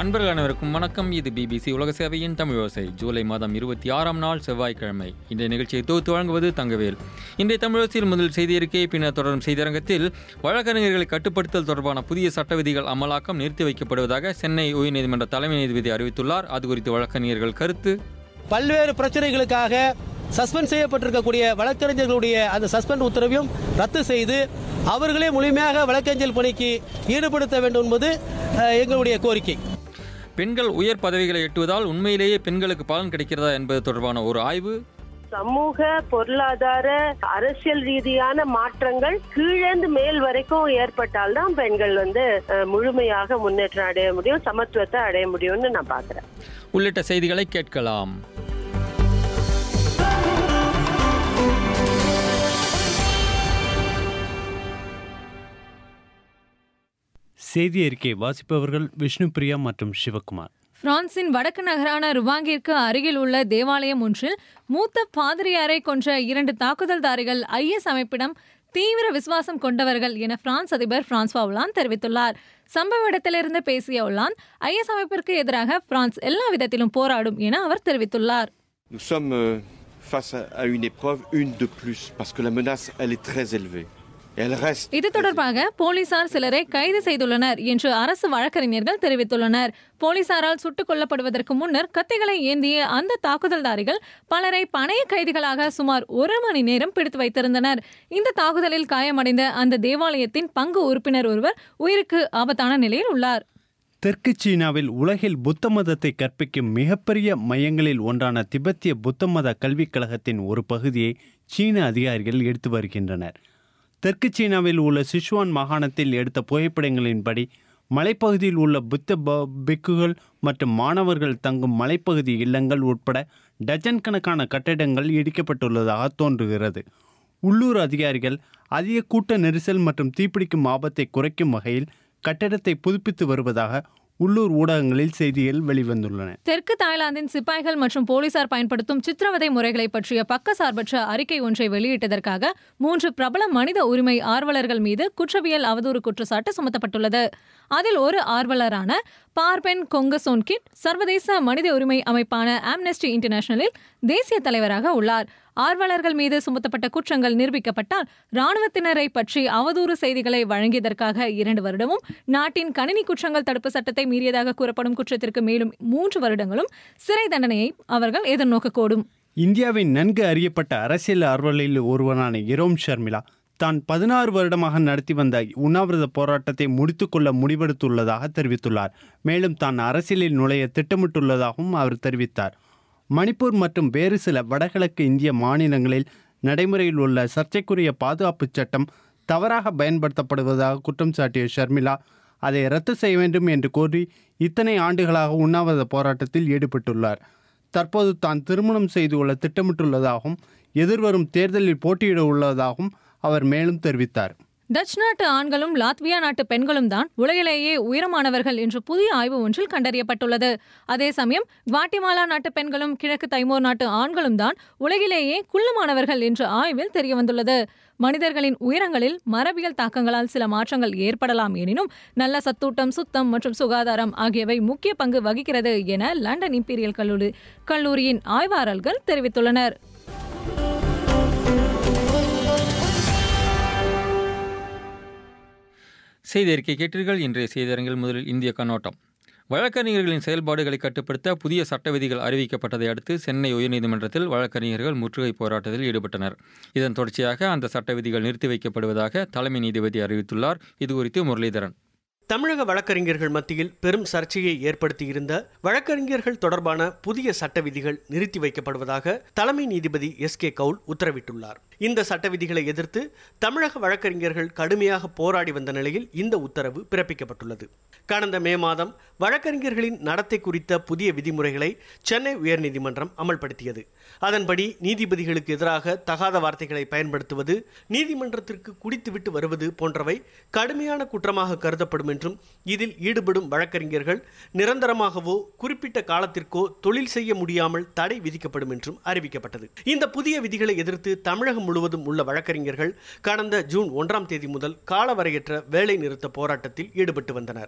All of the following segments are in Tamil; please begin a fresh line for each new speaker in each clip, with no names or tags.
அன்பர்கள் அனைவருக்கும் வணக்கம் இது பிபிசி உலக சேவையின் தமிழ் ஓசை ஜூலை மாதம் இருபத்தி ஆறாம் நாள் செவ்வாய்க்கிழமை இன்றைய நிகழ்ச்சியை தொகுத்து வழங்குவது தங்கவேல் இன்றைய தமிழோசையில் முதல் செய்தி அறிக்கை பின்னர் தொடரும் செய்தியரங்கத்தில் வழக்கறிஞர்களை கட்டுப்படுத்தல் தொடர்பான புதிய சட்ட விதிகள் அமலாக்கம் நிறுத்தி வைக்கப்படுவதாக சென்னை உயர்நீதிமன்ற தலைமை நீதிபதி அறிவித்துள்ளார் அது குறித்து வழக்கறிஞர்கள் கருத்து
பல்வேறு பிரச்சனைகளுக்காக சஸ்பெண்ட் செய்யப்பட்டிருக்கக்கூடிய வழக்கறிஞர்களுடைய அந்த சஸ்பெண்ட் உத்தரவையும் ரத்து செய்து அவர்களே முழுமையாக வழக்கறிஞர் பணிக்கு ஈடுபடுத்த வேண்டும் என்பது அஹ், எங்களுடைய கோரிக்கை
பெண்கள் உயர் பதவிகளை எட்டுவதால் உண்மையிலேயே பெண்களுக்கு பலன் கிடைக்கிறதா என்பது தொடர்பான ஒரு ஆய்வு
சமூக பொருளாதார அரசியல் ரீதியான மாற்றங்கள் கீழேந்து மேல் வரைக்கும் ஏற்பட்டால்தான் பெண்கள் வந்து அஹ், முழுமையாக முன்னேற்றம் அடைய முடியும் சமத்துவத்தை அடைய முடியும்னு நான் பாக்குறேன்
உள்ளிட்ட செய்திகளை கேட்கலாம்
செய்தி அறிக்கை வாசிப்பவர்கள் விஷ்ணுபிரியா மற்றும் சிவகுமார்
பிரான்சின் வடக்கு நகரான ருவாங்கிற்கு அருகில் உள்ள தேவாலயம் ஒன்றில் மூத்த பாதிரியாரை கொன்ற இரண்டு தாக்குதல்தாரிகள் ஐஎஸ் அமைப்பிடம் தீவிர விசுவாசம் கொண்டவர்கள் என பிரான்ஸ் அதிபர் பிரான்ஸ்வா ஒலாந்து தெரிவித்துள்ளார் சம்பவ இடத்திலிருந்து பேசிய ஒலாந்து ஐஎஸ் அமைப்பிற்கு எதிராக பிரான்ஸ் எல்லா விதத்திலும் போராடும் என அவர் தெரிவித்துள்ளார்
Nous sommes euh, face à, à une épreuve, une de plus, parce que la menace, elle est très élevée. Et elle reste.
இது தொடர்பாக போலீசார் சிலரை கைது செய்துள்ளனர் என்று அரசு வழக்கறிஞர்கள் தெரிவித்துள்ளனர் போலீசாரால் சுட்டுக் கொல்லப்படுவதற்கு முன்னர் கத்திகளை ஏந்திய அந்த தாக்குதல்தாரிகள் பலரை பணைய கைதிகளாக சுமார் ஒரு மணி நேரம் பிடித்து வைத்திருந்தனர் இந்த தாக்குதலில் காயமடைந்த அந்த தேவாலயத்தின் பங்கு உறுப்பினர் ஒருவர் உயிருக்கு ஆபத்தான நிலையில் உள்ளார்
தெற்கு சீனாவில் உலகில் புத்த மதத்தை கற்பிக்கும் மிகப்பெரிய மையங்களில் ஒன்றான திபெத்திய புத்த மத கல்விக் கழகத்தின் ஒரு பகுதியை சீன அதிகாரிகள் எடுத்து வருகின்றனர் தெற்கு சீனாவில் உள்ள சிச்சுவான் மாகாணத்தில் எடுத்த புகைப்படங்களின்படி மலைப்பகுதியில் உள்ள புத்த ப- பிக்குகள் மற்றும் மாணவர்கள் தங்கும் மலைப்பகுதி இல்லங்கள் உட்பட டஜன் கணக்கான கட்டிடங்கள் இடிக்கப்பட்டுள்ளதாக தோன்றுகிறது உள்ளூர் அதிகாரிகள் அதிக கூட்ட நெரிசல் மற்றும் தீப்பிடிக்கும் ஆபத்தை குறைக்கும் வகையில் கட்டடத்தை புதுப்பித்து வருவதாக உள்ளூர் ஊடகங்களில் செய்திகள் வெளிவந்துள்ளன
தெற்கு தாய்லாந்தின் சிப்பாய்கள் மற்றும் போலீசார் பயன்படுத்தும் சித்திரவதை முறைகளை பற்றிய பக்கசார்பற்ற அறிக்கை ஒன்றை வெளியிட்டதற்காக மூன்று பிரபல மனித உரிமை ஆர்வலர்கள் மீது குற்றவியல் அவதூறு குற்றச்சாட்டு சுமத்தப்பட்டுள்ளது அதில் ஒரு ஆர்வலரான பார்பென் கொங்கசோன்கிட் சர்வதேச மனித உரிமை அமைப்பான ஆம்னெஸ்டி இன்டர்நேஷனலில் தேசிய தலைவராக உள்ளார் ஆர்வலர்கள் மீது சுமத்தப்பட்ட குற்றங்கள் நிரூபிக்கப்பட்டால் ராணுவத்தினரை பற்றி அவதூறு செய்திகளை வழங்கியதற்காக இரண்டு வருடமும் நாட்டின் கணினி குற்றங்கள் தடுப்பு சட்டத்தை மீறியதாக கூறப்படும் குற்றத்திற்கு மேலும் மூன்று வருடங்களும் சிறை தண்டனையை அவர்கள் எதிர்நோக்கக்கூடும்
இந்தியாவின் நன்கு அறியப்பட்ட அரசியல் ஆர்வலில் ஒருவரான இரோம் ஷர்மிளா தான் பதினாறு வருடமாக நடத்தி வந்த உண்ணாவிரத போராட்டத்தை முடித்துக்கொள்ள முடிவெடுத்துள்ளதாக தெரிவித்துள்ளார் மேலும் தான் அரசியலில் நுழைய திட்டமிட்டுள்ளதாகவும் அவர் தெரிவித்தார் மணிப்பூர் மற்றும் வேறு சில வடகிழக்கு இந்திய மாநிலங்களில் நடைமுறையில் உள்ள சர்ச்சைக்குரிய பாதுகாப்பு சட்டம் தவறாக பயன்படுத்தப்படுவதாக குற்றம் சாட்டிய ஷர்மிளா அதை ரத்து செய்ய வேண்டும் என்று கோரி இத்தனை ஆண்டுகளாக உண்ணாவிரத போராட்டத்தில் ஈடுபட்டுள்ளார் தற்போது தான் திருமணம் செய்து கொள்ள திட்டமிட்டுள்ளதாகவும் எதிர்வரும் தேர்தலில் போட்டியிட உள்ளதாகவும் அவர் மேலும் தெரிவித்தார்
டச் நாட்டு ஆண்களும் லாத்வியா நாட்டு பெண்களும் தான் உலகிலேயே உயரமானவர்கள் என்று புதிய ஆய்வு ஒன்றில் கண்டறியப்பட்டுள்ளது அதே சமயம் குவாட்டிமாலா நாட்டு பெண்களும் கிழக்கு தைமோர் நாட்டு ஆண்களும் தான் உலகிலேயே குள்ளமானவர்கள் என்ற ஆய்வில் தெரியவந்துள்ளது மனிதர்களின் உயரங்களில் மரபியல் தாக்கங்களால் சில மாற்றங்கள் ஏற்படலாம் எனினும் நல்ல சத்தூட்டம் சுத்தம் மற்றும் சுகாதாரம் ஆகியவை முக்கிய பங்கு வகிக்கிறது என லண்டன் இம்பீரியல் கல்லூரி கல்லூரியின் ஆய்வாளர்கள் தெரிவித்துள்ளனர்
செய்தி அறிக்கை கேட்டீர்கள் இன்றைய செய்தியரங்கில் முதலில் இந்திய கண்ணோட்டம் வழக்கறிஞர்களின் செயல்பாடுகளை கட்டுப்படுத்த புதிய சட்ட விதிகள் அறிவிக்கப்பட்டதை அடுத்து சென்னை உயர்நீதிமன்றத்தில் வழக்கறிஞர்கள் முற்றுகை போராட்டத்தில் ஈடுபட்டனர் இதன் தொடர்ச்சியாக அந்த சட்ட விதிகள் நிறுத்தி வைக்கப்படுவதாக தலைமை நீதிபதி அறிவித்துள்ளார் இதுகுறித்து முரளிதரன்
தமிழக வழக்கறிஞர்கள் மத்தியில் பெரும் சர்ச்சையை ஏற்படுத்தியிருந்த வழக்கறிஞர்கள் தொடர்பான புதிய சட்ட விதிகள் நிறுத்தி வைக்கப்படுவதாக தலைமை நீதிபதி எஸ் கே கவுல் உத்தரவிட்டுள்ளார் இந்த சட்ட விதிகளை எதிர்த்து தமிழக வழக்கறிஞர்கள் கடுமையாக போராடி வந்த நிலையில் இந்த உத்தரவு பிறப்பிக்கப்பட்டுள்ளது கடந்த மே மாதம் வழக்கறிஞர்களின் நடத்தை குறித்த புதிய விதிமுறைகளை சென்னை உயர்நீதிமன்றம் அமல்படுத்தியது அதன்படி நீதிபதிகளுக்கு எதிராக தகாத வார்த்தைகளை பயன்படுத்துவது நீதிமன்றத்திற்கு குடித்துவிட்டு வருவது போன்றவை கடுமையான குற்றமாக கருதப்படும் என்றும் இதில் ஈடுபடும் வழக்கறிஞர்கள் நிரந்தரமாகவோ குறிப்பிட்ட காலத்திற்கோ தொழில் செய்ய முடியாமல் தடை விதிக்கப்படும் என்றும் அறிவிக்கப்பட்டது இந்த புதிய விதிகளை எதிர்த்து தமிழகம் முழுவதும் உள்ள வழக்கறிஞர்கள் கடந்த ஜூன் ஒன்றாம் தேதி முதல் காலவரையற்ற வேலை நிறுத்த போராட்டத்தில் ஈடுபட்டு வந்தனர்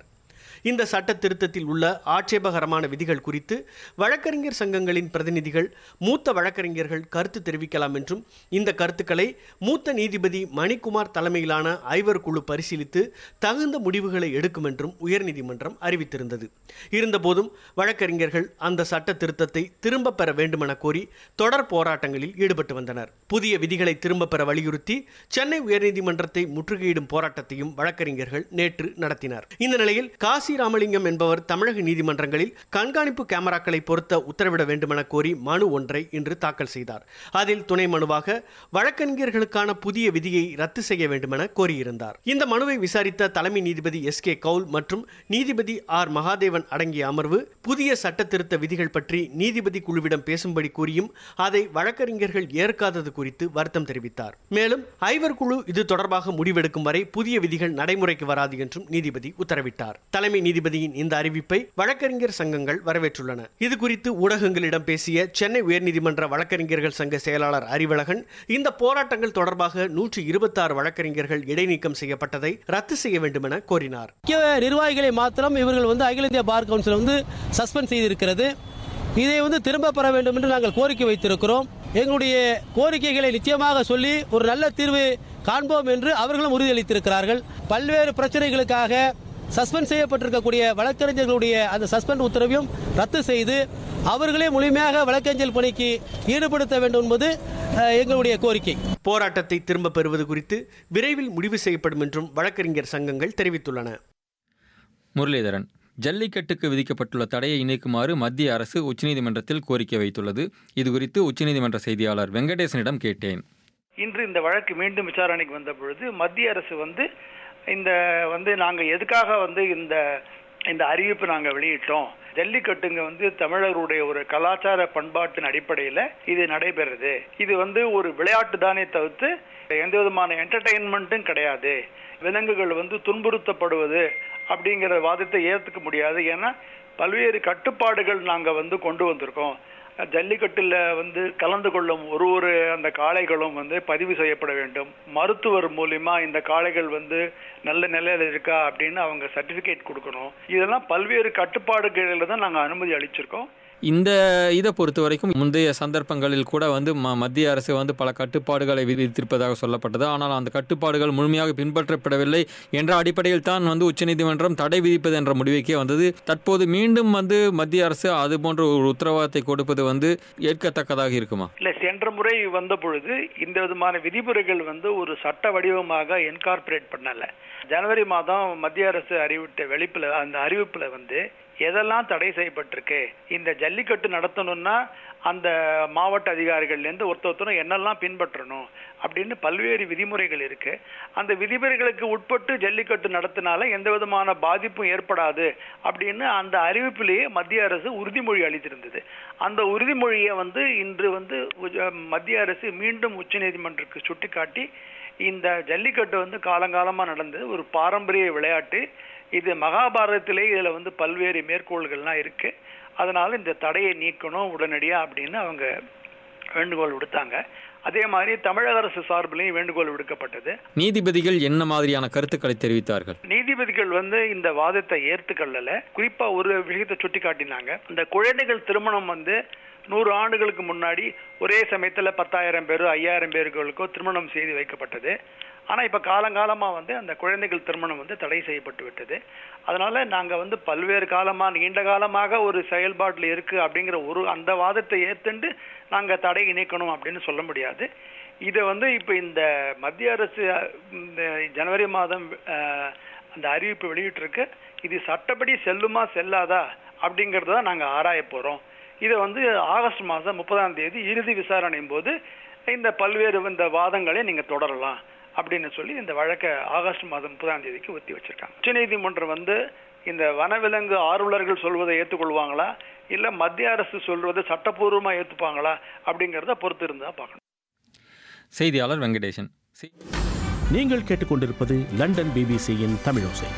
இந்த சட்ட திருத்தத்தில் உள்ள ஆட்சேபகரமான விதிகள் குறித்து வழக்கறிஞர் சங்கங்களின் பிரதிநிதிகள் மூத்த வழக்கறிஞர்கள் கருத்து தெரிவிக்கலாம் என்றும் இந்த கருத்துக்களை மூத்த நீதிபதி மணிக்குமார் தலைமையிலான ஐவர் குழு பரிசீலித்து தகுந்த முடிவுகளை எடுக்கும் என்றும் உயர்நீதிமன்றம் அறிவித்திருந்தது இருந்தபோதும் வழக்கறிஞர்கள் அந்த சட்ட திருத்தத்தை திரும்ப பெற வேண்டுமென கோரி தொடர் போராட்டங்களில் ஈடுபட்டு வந்தனர் புதிய விதிகளை திரும்ப பெற வலியுறுத்தி சென்னை உயர்நீதிமன்றத்தை முற்றுகையிடும் போராட்டத்தையும் வழக்கறிஞர்கள் நேற்று நடத்தினர் இந்த நிலையில் காசி ராமலிங்கம் என்பவர் தமிழக நீதிமன்றங்களில் கண்காணிப்பு கேமராக்களை பொருத்த உத்தரவிட வேண்டுமென கோரி மனு ஒன்றை இன்று தாக்கல் செய்தார் அதில் துணை மனுவாக வழக்கறிஞர்களுக்கான புதிய விதியை ரத்து செய்ய வேண்டுமென கோரியிருந்தார் இந்த மனுவை விசாரித்த தலைமை நீதிபதி எஸ் கே கவுல் மற்றும் நீதிபதி ஆர் மகாதேவன் அடங்கிய அமர்வு புதிய சட்ட திருத்த விதிகள் பற்றி நீதிபதி குழுவிடம் பேசும்படி கூறியும் அதை வழக்கறிஞர்கள் ஏற்காதது குறித்து வருத்தம் தெரிவித்தார் மேலும் ஐவர் குழு இது தொடர்பாக முடிவெடுக்கும் வரை புதிய விதிகள் நடைமுறைக்கு வராது என்றும் நீதிபதி உத்தரவிட்டார் தலைமை நீதிபதியின் இந்த அறிவிப்பை வழக்கறிஞர் சங்கங்கள் வரவேற்றுள்ளன இது குறித்து ஊடகங்களிடம் பேசிய சென்னை உயர்நீதிமன்ற வழக்கறிஞர்கள் சங்க செயலாளர் அறிவழகன் இந்த போராட்டங்கள் தொடர்பாக நூற்றி இருபத்தாறு வழக்கறிஞர்கள் இடைநீக்கம் செய்யப்பட்டதை ரத்து செய்ய வேண்டும் என கோரினார்
முக்கிய நிர்வாகிகளை மாத்திரம் இவர்கள் வந்து அகில இந்திய பார் கவுன்சில் வந்து சஸ்பெண்ட் செய்திருக்கிறது இதை வந்து திரும்ப பெற வேண்டும் என்று நாங்கள் கோரிக்கை வைத்திருக்கிறோம் எங்களுடைய கோரிக்கைகளை நிச்சயமாக சொல்லி ஒரு நல்ல தீர்வு காண்போம் என்று அவர்களும் உறுதியளித்திருக்கிறார்கள் பல்வேறு பிரச்சனைகளுக்காக சஸ்பெண்ட் செய்யப்பட்டிருக்கக்கூடிய வழக்கறிஞர்களுடைய அந்த சஸ்பெண்ட் உத்தரவையும் ரத்து செய்து அவர்களே முழுமையாக வழக்கறிஞர் பணிக்கு ஈடுபடுத்த வேண்டும் என்பது அஹ், எங்களுடைய கோரிக்கை
போராட்டத்தை திரும்ப பெறுவது குறித்து விரைவில் முடிவு செய்யப்படும் என்றும் வழக்கறிஞர் சங்கங்கள் தெரிவித்துள்ளன
முரளிதரன் ஜல்லிக்கட்டுக்கு விதிக்கப்பட்டுள்ள தடையை நீக்குமாறு மத்திய அரசு உச்சநீதிமன்றத்தில் கோரிக்கை வைத்துள்ளது இதுகுறித்து உச்சநீதிமன்ற செய்தியாளர் வெங்கடேசனிடம் கேட்டேன்
இன்று இந்த வழக்கு மீண்டும் விசாரணைக்கு வந்த பொழுது மத்திய அரசு வந்து இந்த வந்து நாங்க எதுக்காக வந்து இந்த இந்த அறிவிப்பு நாங்க வெளியிட்டோம் ஜல்லிக்கட்டுங்க வந்து தமிழருடைய ஒரு கலாச்சார பண்பாட்டின் அடிப்படையில் இது நடைபெறுது இது வந்து ஒரு விளையாட்டு தானே தவிர்த்து எந்த விதமான என்டர்டெயின்மெண்ட்டும் கிடையாது விலங்குகள் வந்து துன்புறுத்தப்படுவது அப்படிங்கிற வாதத்தை ஏற்றுக்க முடியாது ஏன்னா பல்வேறு கட்டுப்பாடுகள் நாங்க வந்து கொண்டு வந்திருக்கோம் ஜல்லிக்கட்டுல வந்து கலந்து கொள்ளும் ஒரு ஒரு அந்த காளைகளும் வந்து பதிவு செய்யப்பட வேண்டும் மருத்துவர் மூலியமா இந்த காளைகள் வந்து நல்ல நிலையில இருக்கா அப்படின்னு அவங்க சர்டிபிகேட் கொடுக்கணும் இதெல்லாம் பல்வேறு கட்டுப்பாடுகளில் தான் நாங்க அனுமதி அளிச்சிருக்கோம்
இந்த இதை பொறுத்த வரைக்கும் முந்தைய சந்தர்ப்பங்களில் கூட வந்து ம மத்திய அரசு வந்து பல கட்டுப்பாடுகளை விதித்திருப்பதாக சொல்லப்பட்டது ஆனால் அந்த கட்டுப்பாடுகள் முழுமையாக பின்பற்றப்படவில்லை என்ற அடிப்படையில் தான் வந்து உச்சநீதிமன்றம் தடை விதிப்பது என்ற முடிவுக்கே வந்தது தற்போது மீண்டும் வந்து மத்திய அரசு அது போன்ற ஒரு உத்தரவாதத்தை கொடுப்பது வந்து ஏற்கத்தக்கதாக இருக்குமா
இல்ல சென்ற முறை வந்த பொழுது இந்த விதமான விதிமுறைகள் வந்து ஒரு சட்ட வடிவமாக என்கார்பரேட் பண்ணல ஜனவரி மாதம் மத்திய அரசு அறிவிட்ட வெளிப்புல அந்த அறிவிப்புல வந்து எதெல்லாம் தடை செய்யப்பட்டிருக்கு இந்த ஜல்லிக்கட்டு நடத்தணும்னா அந்த மாவட்ட அதிகாரிகள்லேருந்து ஒருத்த ஒருத்தரும் என்னெல்லாம் பின்பற்றணும் அப்படின்னு பல்வேறு விதிமுறைகள் இருக்கு அந்த விதிமுறைகளுக்கு உட்பட்டு ஜல்லிக்கட்டு நடத்தினால எந்த விதமான பாதிப்பும் ஏற்படாது அப்படின்னு அந்த அறிவிப்பிலேயே மத்திய அரசு உறுதிமொழி அளித்திருந்தது அந்த உறுதிமொழியை வந்து இன்று வந்து உஜ- மத்திய அரசு மீண்டும் உச்சநீதிமன்றத்துக்கு சுட்டிக்காட்டி இந்த ஜல்லிக்கட்டு வந்து காலங்காலமா நடந்தது ஒரு பாரம்பரிய விளையாட்டு இது மகாபாரதத்திலே இதுல வந்து பல்வேறு மேற்கோள்கள்லாம் இருக்கு அதனால இந்த தடையை நீக்கணும் உடனடியா அப்படின்னு அவங்க வேண்டுகோள் விடுத்தாங்க அதே மாதிரி தமிழக அரசு சார்பிலையும் வேண்டுகோள் விடுக்கப்பட்டது
நீதிபதிகள் என்ன மாதிரியான கருத்துக்களை தெரிவித்தார்கள்
நீதிபதிகள் வந்து இந்த வாதத்தை ஏற்றுக்கொள்ளல குறிப்பா ஒரு விஷயத்தை சுட்டி காட்டினாங்க இந்த குழந்தைகள் திருமணம் வந்து நூறு ஆண்டுகளுக்கு முன்னாடி ஒரே சமயத்துல பத்தாயிரம் பேர் ஐயாயிரம் பேர்களுக்கோ திருமணம் செய்து வைக்கப்பட்டது ஆனா இப்ப காலங்காலமா வந்து அந்த குழந்தைகள் திருமணம் வந்து தடை செய்யப்பட்டு விட்டது அதனால நாங்க வந்து பல்வேறு காலமா நீண்ட காலமாக ஒரு செயல்பாட்டுல இருக்கு அப்படிங்கிற ஒரு அந்த வாதத்தை ஏத்துண்டு நாங்க தடை இணைக்கணும் அப்படின்னு சொல்ல முடியாது இதை வந்து இப்ப இந்த மத்திய அரசு அஹ், இந்த ஜனவரி மாதம் அஹ், அந்த அறிவிப்பு வெளியிட்டிருக்கு இது சட்டப்படி செல்லுமா செல்லாதா அப்படிங்கறத தான் நாங்க ஆராய போறோம் இதை வந்து ஆகஸ்ட் மாதம் முப்பதாம் தேதி இறுதி விசாரணையும் போது இந்த பல்வேறு இந்த வாதங்களை நீங்க தொடரலாம் அப்படின்னு சொல்லி இந்த வழக்கை ஆகஸ்ட் மாதம் முப்பதாம் தேதிக்கு ஒத்தி வச்சிருக்காங்க உச்சநீதிமன்றம் வந்து இந்த வனவிலங்கு ஆர்வலர்கள் சொல்வதை ஏற்றுக்கொள்வாங்களா இல்ல மத்திய அரசு சொல்வதை சட்டப்பூர்வமா ஏத்துப்பாங்களா அப்படிங்கறத பொறுத்து இருந்தா பார்க்கணும்
செய்தியாளர் வெங்கடேசன் செய்-
நீங்கள் கேட்டுக்கொண்டிருப்பது லண்டன் பிபிசியின் தமிழோசை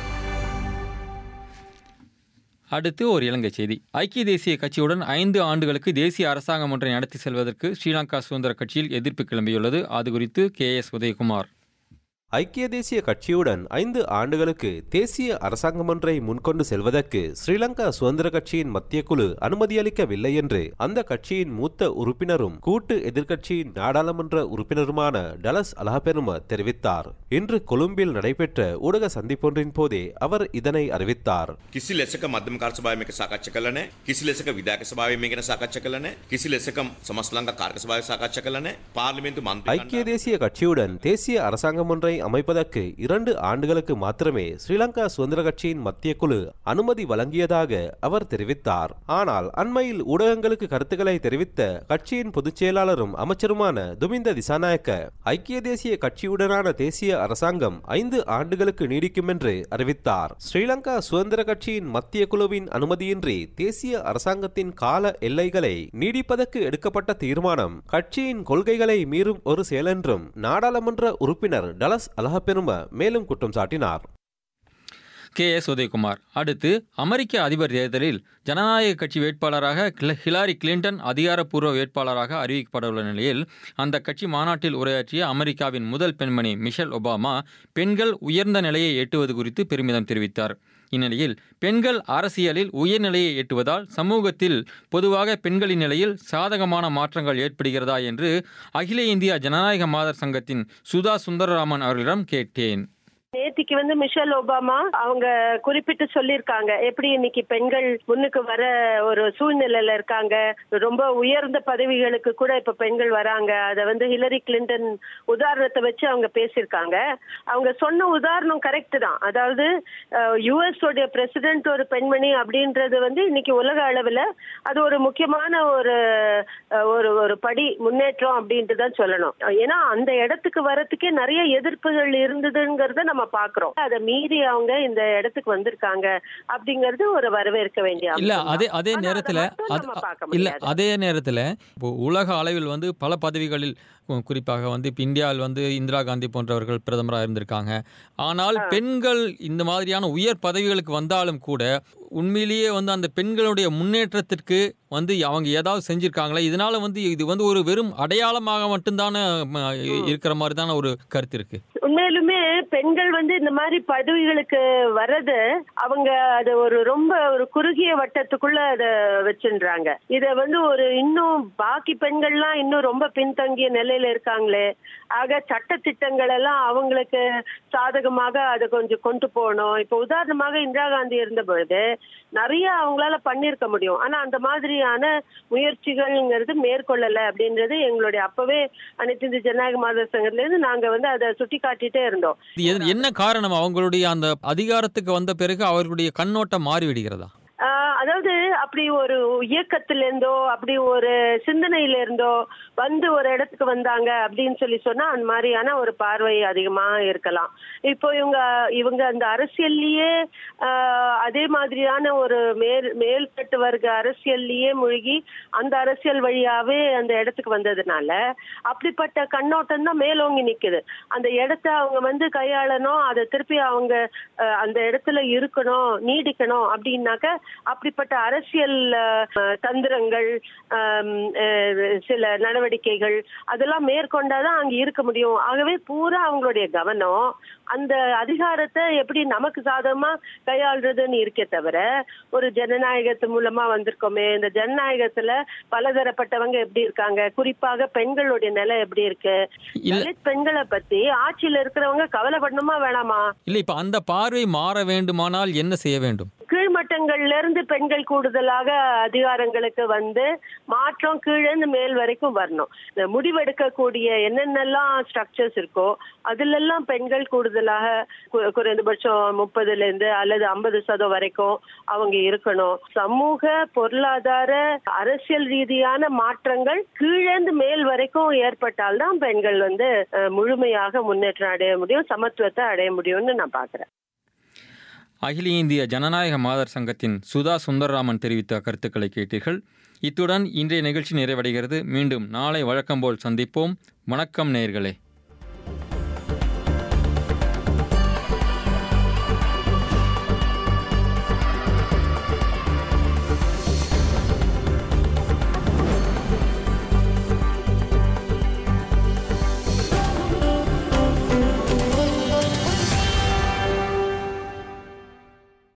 அடுத்து ஒரு இலங்கை செய்தி ஐக்கிய தேசிய கட்சியுடன் ஐந்து ஆண்டுகளுக்கு தேசிய அரசாங்கம் ஒன்றை நடத்தி செல்வதற்கு ஸ்ரீலங்கா சுதந்திர கட்சியில் எதிர்ப்பு கிளம்பியுள்ளது அது குறித்து கே எஸ் உதயகுமார்
ஐக்கிய தேசிய கட்சியுடன் ஐந்து ஆண்டுகளுக்கு தேசிய அரசாங்கம் ஒன்றை முன்கொண்டு செல்வதற்கு ஸ்ரீலங்கா சுதந்திர கட்சியின் மத்திய குழு அனுமதியளிக்கவில்லை என்று அந்த கட்சியின் மூத்த உறுப்பினரும் கூட்டு எதிர்க்கட்சியின் நாடாளுமன்ற உறுப்பினருமான டலஸ் அலஹபெரும தெரிவித்தார் இன்று கொழும்பில் நடைபெற்ற ஊடக சந்திப்பொன்றின் போதே அவர் இதனை அறிவித்தார்
කිසි ලෙසක මධ්‍යම කාර්ය සභාවේ මේක සාකච්ඡා කළා නැහැ. කිසි ලෙසක විධායක සභාවේ මේක ගැන සාකච්ඡා කළා නැහැ. කිසි ලෙසක සමස්ත ලංකා කාර්ය සභාවේ සාකච්ඡා කළා නැහැ. පාර්ලිමේන්තු මන්ත්‍රී
ஐக்கிய தேசிய கட்சியுடன் தேசிய அரசாங்கம் ஒன்றை அமைப்பதற்கு இரண்டு ஆண்டுகளுக்கு மாத்திரமே ஸ்ரீலங்கா சுதந்திர கட்சியின் மத்திய குழு அனுமதி வழங்கியதாக அவர் தெரிவித்தார் ஆனால் அண்மையில் ஊடகங்களுக்கு கருத்துக்களை தெரிவித்த கட்சியின் பொதுச் செயலாளரும் அமைச்சருமான துமிந்த திசாநாயக்க ஐக்கிய தேசிய கட்சியுடனான தேசிய அரசாங்கம் ஐந்து ஆண்டுகளுக்கு நீடிக்கும் என்று அறிவித்தார் ஸ்ரீலங்கா சுதந்திர கட்சியின் மத்திய குழுவின் அனுமதியின்றி தேசிய அரசாங்கத்தின் கால எல்லைகளை நீடிப்பதற்கு எடுக்கப்பட்ட தீர்மானம் கட்சியின் கொள்கைகளை மீறும் ஒரு செயலென்றும் நாடாளுமன்ற உறுப்பினர் டலஸ் அலஹபெரும மேலும் குற்றம் சாட்டினார்
கே எஸ் உதயகுமார் அடுத்து அமெரிக்க அதிபர் தேர்தலில் ஜனநாயக கட்சி வேட்பாளராக கிள- ஹிலாரி கிளின்டன் அதிகாரப்பூர்வ வேட்பாளராக அறிவிக்கப்படவுள்ள நிலையில் அந்த கட்சி மாநாட்டில் உரையாற்றிய அமெரிக்காவின் முதல் பெண்மணி மிஷல் ஒபாமா பெண்கள் உயர்ந்த நிலையை எட்டுவது குறித்து பெருமிதம் தெரிவித்தார் இந்நிலையில் பெண்கள் அரசியலில் உயர்நிலையை எட்டுவதால் சமூகத்தில் பொதுவாக பெண்களின் நிலையில் சாதகமான மாற்றங்கள் ஏற்படுகிறதா என்று அகில இந்திய ஜனநாயக மாதர் சங்கத்தின் சுதா சுந்தரராமன் அவர்களிடம் கேட்டேன்
நேத்திக்கு வந்து மிஷல் ஒபாமா அவங்க குறிப்பிட்டு சொல்லியிருக்காங்க எப்படி இன்னைக்கு பெண்கள் முன்னுக்கு வர ஒரு சூழ்நிலையில இருக்காங்க ரொம்ப உயர்ந்த பதவிகளுக்கு கூட இப்ப பெண்கள் வராங்க அதை வந்து ஹிலரி கிளின்டன் உதாரணத்தை வச்சு அவங்க பேசியிருக்காங்க அவங்க சொன்ன உதாரணம் கரெக்ட் தான் அதாவது யுஎஸ் உடைய பிரசிடென்ட் ஒரு பெண்மணி அப்படின்றது வந்து இன்னைக்கு உலக அளவுல அது ஒரு முக்கியமான ஒரு அஹ், ஒரு ஒரு படி முன்னேற்றம் அப்படின்ட்டு தான் சொல்லணும் ஏன்னா அந்த இடத்துக்கு வரத்துக்கே நிறைய எதிர்ப்புகள் இருந்ததுங்கிறத நம்ம பாக்குறோம் அதை மீறி அவங்க இந்த இடத்துக்கு வந்திருக்காங்க அப்படிங்கிறது ஒரு வரவேற்க வேண்டிய
இல்ல
அம்சம்
அதே
தான்.
அதே
ஆனா அதை
நேரத்துல
மட்டும்
அது-
நம்ம பார்க்க
இல்ல
முடியாது.
அதே நேரத்துல இப்போ உலக அளவில் வந்து பல பதவிகளில் கு- குறிப்பாக வந்து இப்போ இந்தியாவில் வந்து இந்திரா காந்தி போன்றவர்கள் பிரதமராக இருந்திருக்காங்க ஆனால் பெண்கள் இந்த மாதிரியான உயர் பதவிகளுக்கு வந்தாலும் கூட உண்மையிலேயே வந்து அந்த பெண்களுடைய முன்னேற்றத்திற்கு வந்து அவங்க ஏதாவது செஞ்சிருக்காங்களா இதனால வந்து இது வந்து ஒரு வெறும் அடையாளமாக மட்டும்தானே ம, இருக்கிற மாதிரி தானே ஒரு கருத்து இருக்கு
உண்மையிலுமே பெண்கள் வந்து இந்த மாதிரி பதவிகளுக்கு வர்றது அவங்க அது ஒரு ரொம்ப ஒரு குறுகிய வட்டத்துக்குள்ள அத வச்சுன்றாங்க இத வந்து ஒரு இன்னும் பாக்கி பெண்கள்லாம் இன்னும் ரொம்ப பின்தங்கிய நிலையில இருக்காங்களே ஆக சட்ட திட்டங்கள் எல்லாம் அவங்களுக்கு சாதகமாக அதை கொஞ்சம் கொண்டு போகணும் இப்ப உதாரணமாக இந்திரா காந்தி இருந்த பொழுது நிறைய அவங்களால பண்ணியிருக்க முடியும் ஆனா அந்த மாதிரியான முயற்சிகள்ங்கிறது மேற்கொள்ளல அப்படின்றது எங்களுடைய அப்பவே அனைத்து இந்திய ஜனநாயக மாதர் சங்கத்துல இருந்து நாங்க வந்து அதை சுட்டி காட்டிட்டே இருந்தோம்
இது எது- என்ன காரணம் அவங்களுடைய அந்த அதிகாரத்துக்கு வந்த பிறகு அவர்களுடைய கண்ணோட்டம் மாறிவிடுகிறதா
ஆஹ் அதாவது அப்படி ஒரு இயக்கத்துல இருந்தோ அப்படி ஒரு சிந்தனையில இருந்தோ வந்து ஒரு இடத்துக்கு வந்தாங்க அப்படின்னு சொல்லி சொன்னா அந்த மாதிரியான ஒரு பார்வை அதிகமா இருக்கலாம் இப்போ இவங்க இவங்க அந்த அரசியல்லையே ஆஹ் அதே மாதிரியான ஒரு மேல் மேல்தட்டு வர்க்க அரசியல்லையே மூழ்கி அந்த அரசியல் வழியாவே அந்த இடத்துக்கு வந்ததுனால அப்படிப்பட்ட கண்ணோட்டம் தான் மேலோங்கி நிக்குது அந்த இடத்த அவங்க வந்து கையாளணும் அதை திருப்பி அவங்க அஹ், அந்த இடத்துல இருக்கணும் நீடிக்கணும் அப்படின்னாக்க அப்படிப்பட்ட அரசியல் அஹ், தந்திரங்கள் ஆம், அஹ், சில நடவடிக்கைகள் அதெல்லாம் மேற்கொண்டாதான் அங்க இருக்க முடியும் ஆகவே பூரா அவங்களுடைய கவனம் அந்த அதிகாரத்தை எப்படி நமக்கு சாதகமா கையாள்றதுன்னு இருக்கே தவிர ஒரு ஜனநாயகத்து மூலமா வந்திருக்கோமே இந்த ஜனநாயகத்துல பலதரப்பட்டவங்க எப்படி இருக்காங்க குறிப்பாக பெண்களுடைய நிலை எப்படி இருக்கு தலித் பெண்களை பத்தி ஆட்சியில இருக்கிறவங்க கவலைப்படணுமா வேணாமா
இல்லை இப்போ அந்த பார்வை மாற வேண்டுமானால் என்ன செய்ய வேண்டும்
கீழ்மட்டங்கள்ல இருந்து பெண்கள் கூடுதலாக அதிகாரங்களுக்கு வந்து மாற்றம் கீழேந்து மேல் வரைக்கும் வரணும் இந்த முடிவெடுக்கக்கூடிய என்னென்னலாம் ஸ்ட்ரக்சர்ஸ் இருக்கோ அதுல எல்லாம் பெண்கள் கூடுதலாக கு- குறைந்தபட்சம் முப்பதுல இருந்து அல்லது ஐம்பது சதம் வரைக்கும் அவங்க இருக்கணும் சமூக பொருளாதார அரசியல் ரீதியான மாற்றங்கள் கீழேந்து மேல் வரைக்கும் ஏற்பட்டால்தான் பெண்கள் வந்து அஹ், முழுமையாக முன்னேற்றம் அடைய முடியும் சமத்துவத்தை அடைய முடியும்னு நான் பாக்குறேன்
அகில இந்திய ஜனநாயக மாதர் சங்கத்தின் சுதா சுந்தரராமன் தெரிவித்த கருத்துக்களை கேட்டீர்கள் இத்துடன் இன்றைய நிகழ்ச்சி நிறைவடைகிறது மீண்டும் நாளை வழக்கம்போல் சந்திப்போம் வணக்கம் நேயர்களே